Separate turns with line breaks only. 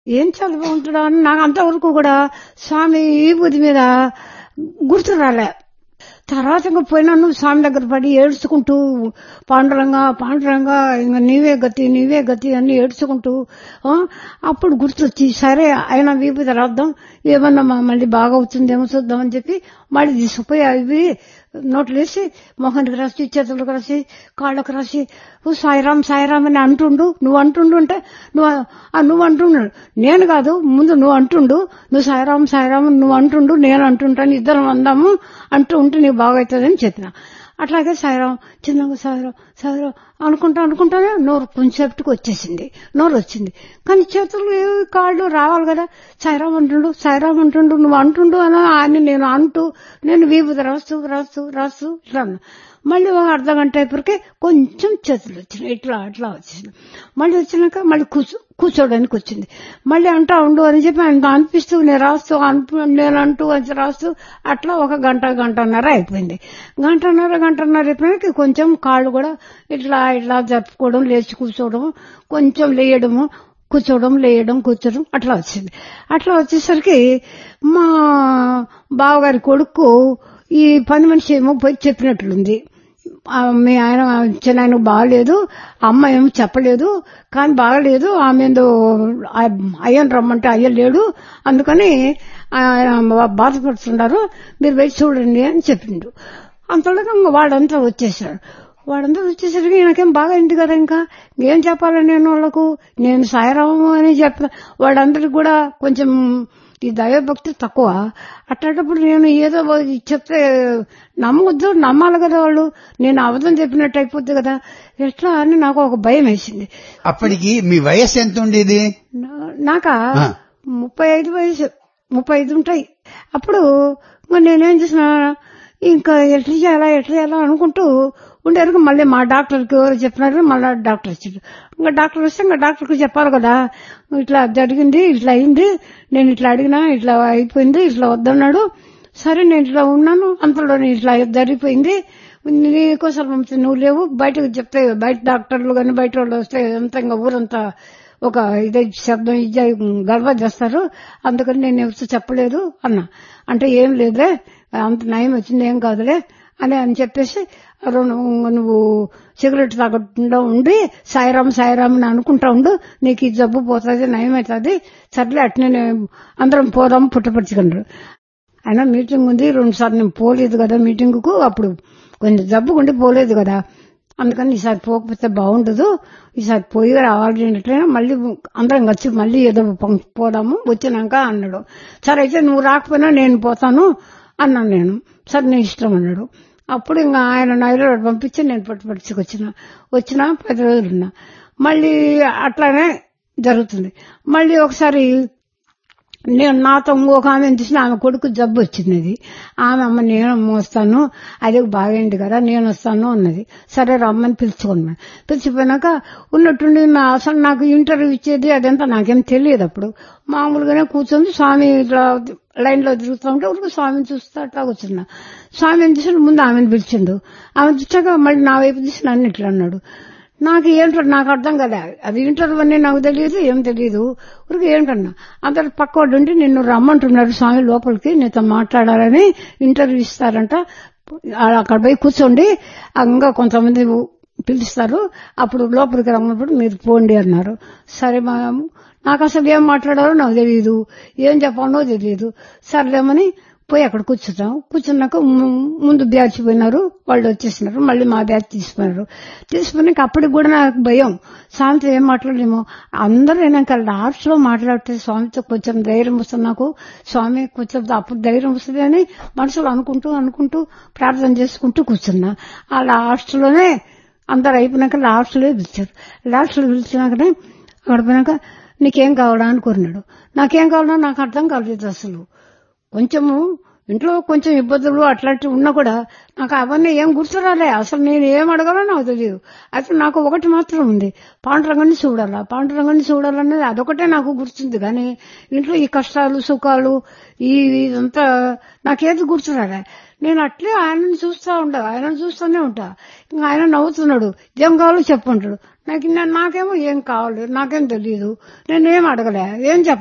ఏం చదువు ఉంటుందా అని నాకు అంతవరకు కూడా స్వామి ఈ బుద్ధి మీద గుర్తు రాలే తర్వాత ఇంకా పోయినాను స్వామి దగ్గర పడి ఏడ్చుకుంటూ పాండురంగా పాండురంగా ఇంకా నీవే గతి నీవే గతి అని ఏడ్చుకుంటూ ఆ, అప్పుడు గుర్తొచ్చి సరే అయినా వీపు రాద్దాం ఏమన్నా మా మళ్ళీ బాగా అవుతుందేమో చూద్దాం అని చెప్పి మళ్ళీ తీసుకుపోయి అవి నోట్లు వేసి మొహానికి రాసి చేతులకు రాసి కాళ్ళకు రాసి ఓ సాయిరామ్ సాయిరామ్ అని అంటుండు నువ్వు అంటుండు అంటే నువ్వు ఆ, నువ్వు అంటున్నాడు నేను కాదు ముందు నువ్వు అంటుండు నువ్వు సాయిరామ్ సాయిరామ్ అని నువ్వు అంటుండు నేను అంటుంటాను ఇద్దరం అందాము అంటూ ఉంటే నీకు బాగవుతుందని చెప్పిన అట్లాగే సాయిరాం చిన్నగా సాయిరాం సాయిరాం అనుకుంటా అనుకుంటానే నోరు కొంచెంసేపటికి వచ్చేసింది నోరు వచ్చింది కానీ చేతులు ఏవి కాళ్ళు రావాలి కదా సాయిరాం అంటుండు సాయిరాం అంటుండు నువ్వు అంటుండు అని అని నేను అంటూ నేను వీపు రాస్తూ రాస్తూ రాస్తూ ఇట్లా అన్నా. మళ్ళీ ఒక అర్ధ గంట అయిపోయికే కొంచెం చేతులు వచ్చినాయి ఇట్లా అట్లా వచ్చింది మళ్ళీ వచ్చినాక మళ్ళీ కూర్చో కూర్చోడానికి వచ్చింది మళ్ళీ అంటా ఉండు అని చెప్పి ఆయన అనిపిస్తూ నేను రాస్తూ అనిపి- నేను అంటూ అని రాస్తూ అట్లా ఒక గంట గంటన్నర అయిపోయింది గంటన్నర గంటన్నర అయిపోయినాక కొంచెం కాళ్ళు కూడా ఇట్లా ఇట్లా జరుపుకోవడం లేచి కూర్చోవడం కొంచెం లేయడము కూర్చోవడం లేయడం కూర్చోవడం అట్లా వచ్చింది అట్లా వచ్చేసరికి మా బావగారి కొడుకు ఈ పని మనిషి ఏమో పోయి చెప్పినట్లుంది ఆ, మీ ఆయన చిన్న బాగలేదు అమ్మ ఏమో చెప్పలేదు కానీ బాగలేదు ఆమె ఏందో అయ్యని రమ్మంటే అయ్య లేడు అందుకని ఆయన బాధపడుతున్నారు మీరు వెళ్ళి చూడండి అని చెప్పిండు అంతలోగా ఇంక వాడంతా వచ్చేసాడు వాడంతా వచ్చేసరికి నాకేం బాగా అయింది కదా ఇంకా ఏం చెప్పాలి నేను వాళ్ళకు నేను సాయిరాము అని చెప్ప వాడందరికి కూడా కొంచెం ఈ దైవభక్తి తక్కువ అట్లాంటప్పుడు నేను ఏదో చెప్తే నమ్మొద్దు నమ్మాలి కదా వాళ్ళు నేను అబద్ధం చెప్పినట్టు అయిపోద్ది కదా ఎట్లా అని నాకు ఒక భయం వేసింది
అప్పటికి మీ వయస్సు ఎంత ఉండేది
నా- నాకా
ఆ.
ముప్పై ఐదు వయసు ముప్పై ఐదు ఉంటాయి అప్పుడు మరి నేనేం చేసిన ఇంకా ఎట్లా చేయాలా ఎట్లా చేయాలా అనుకుంటూ ఉండేరకు మళ్ళీ మా డాక్టర్కి ఎవరు చెప్పినారు మళ్ళీ డాక్టర్ వచ్చాడు ఇంకా డాక్టర్ వస్తే ఇంకా డాక్టర్కి చెప్పాలి కదా ఇట్లా జరిగింది ఇట్లా అయింది నేను ఇట్లా అడిగినా ఇట్లా అయిపోయింది ఇట్లా వద్దన్నాడు సరే నేను ఇట్లా ఉన్నాను అంతలోనే ఇట్లా జరిగిపోయింది నీకోసం పంపితే నువ్వు లేవు బయటకు చెప్తే బయట డాక్టర్లు కానీ బయట వాళ్ళు వస్తే అంతా ఇంకా ఊరంతా ఒక ఇదే శబ్దం ఇది గర్వ చేస్తారు అందుకని నేను ఎవరితో చెప్పలేదు అన్నా అంటే ఏం లేదులే అంత నయం వచ్చింది ఏం కాదులే అని అని చెప్పేసి రెండు నువ్వు సిగరెట్ తాగకుండా ఉండి సాయిరామ్ సాయిరామ్ అని అనుకుంటా ఉండు నీకు ఈ జబ్బు పోతుంది నయం అవుతుంది సర్లే అట్నే అందరం పోదాం పుట్టపరుచుకున్నారు అయినా మీటింగ్ ఉంది రెండు సార్లు నేను పోలేదు కదా మీటింగ్ కు అప్పుడు కొంచెం జబ్బు ఉండి పోలేదు కదా అందుకని ఈసారి పోకపోతే బాగుండదు ఈసారి పోయి రావాలి అన్నట్లయినా మళ్ళీ అందరం వచ్చి మళ్ళీ ఏదో పం- పోదాము వచ్చినాక అన్నాడు సరే అయితే నువ్వు రాకపోయినా నేను పోతాను అన్నాను నేను సరే నీ ఇష్టం అన్నాడు అప్పుడు ఇంకా ఆయన నైరోడ్ పంపించి నేను పట్టుపడిచికి వచ్చిన వచ్చిన పది రోజులు ఉన్నా మళ్ళీ అట్లానే జరుగుతుంది మళ్ళీ ఒకసారి నేను నాతో ఇంకొక ఆమె చూసిన ఆమె కొడుకు జబ్బు వచ్చింది అది ఆమె అమ్మ నేను మోస్తాను అదే బాగైంది కదా నేను వస్తాను అన్నది సరే రమ్మని పిలుచుకున్నాను పిలిచిపోయినాక ఉన్నట్టుండి నా అసలు నాకు ఇంటర్వ్యూ ఇచ్చేది అదంతా నాకేం తెలియదు అప్పుడు మామూలుగానే కూర్చొని స్వామి ఇట్లా లైన్ లో తిరుగుతూ ఉంటే ఊరికి స్వామిని చూస్తూ అట్లా కూర్చున్నా స్వామిని చూసి ముందు ఆమెను పిలిచిండు ఆమె చూసాక మళ్ళీ నా వైపు చూసి నన్ను ఇట్లా అన్నాడు నాకు ఏంటో నాకు అర్థం కదా అది ఇంటర్వ్యూ అని నాకు తెలియదు ఏం తెలియదు ఊరికి ఏంటన్నా అందరు పక్కోడు ఉండి నిన్ను రమ్మంటున్నారు స్వామి లోపలికి నీతో మాట్లాడాలని ఇంటర్వ్యూ ఇస్తారంట ఆడ అక్కడ పోయి కూర్చోండి ఇంకా కొంతమంది పిలుస్తారు అప్పుడు లోపలికి రమ్మన్నప్పుడు మీరు పోండి అన్నారు సరే మా నాకు అసలు ఏం మాట్లాడాలో నాకు తెలియదు ఏం చెప్పాలో తెలియదు సర్లేమని పోయి అక్కడ కూర్చుంటాం కూర్చున్నాక ము- ముందు బ్యాచ్ పోయినారు వాళ్ళు వచ్చేసినారు మళ్ళీ మా బ్యాచ్ తీసుకున్నారు తీసుకున్నాక అప్పటికి కూడా నాకు భయం స్వామితో ఏం మాట్లాడలేమో అందరూ అయినాక లాస్ట్ లో మాట్లాడితే స్వామితో కొంచెం ధైర్యం వస్తుంది నాకు స్వామి కొంచెం అప్పుడు ధైర్యం వస్తుంది అని మనసులో అనుకుంటూ అనుకుంటూ ప్రార్థన చేసుకుంటూ కూర్చున్నా ఆ లాస్ట్ లోనే అందరు అయిపోయినాక లాస్ట్ లో పిలిచారు లాస్ట్ లో పిలిచినాకనే అక్కడ పోయినాక నీకేం కావాలా అని కోరినాడు నాకేం కావాలో నాకు అర్థం కాలేదు అసలు కొంచెము ఇంట్లో కొంచెం ఇబ్బందులు అట్లాంటివి ఉన్నా కూడా నాకు అవన్నీ ఏం గుర్తురాలే అసలు నేను ఏం అడగాలో నాకు తెలియదు అయితే నాకు ఒకటి మాత్రం ఉంది పాండురంగాన్ని చూడాలా పాండురంగాన్ని చూడాలనేది అదొకటే నాకు గుర్తుంది కానీ ఇంట్లో ఈ కష్టాలు సుఖాలు ఈ ఇదంతా నాకేది గుర్తురాలే నేను అట్లే ఆయనను చూస్తా ఉంటా ఆయనను చూస్తూనే ఉంటా ఇంకా ఆయన నవ్వుతున్నాడు ఏం కావాలో చెప్పంటాడు నాకు నా- నాకేమో ఏం కావాలి నాకేం తెలియదు నేను ఏం అడగలే ఏం చెప్ప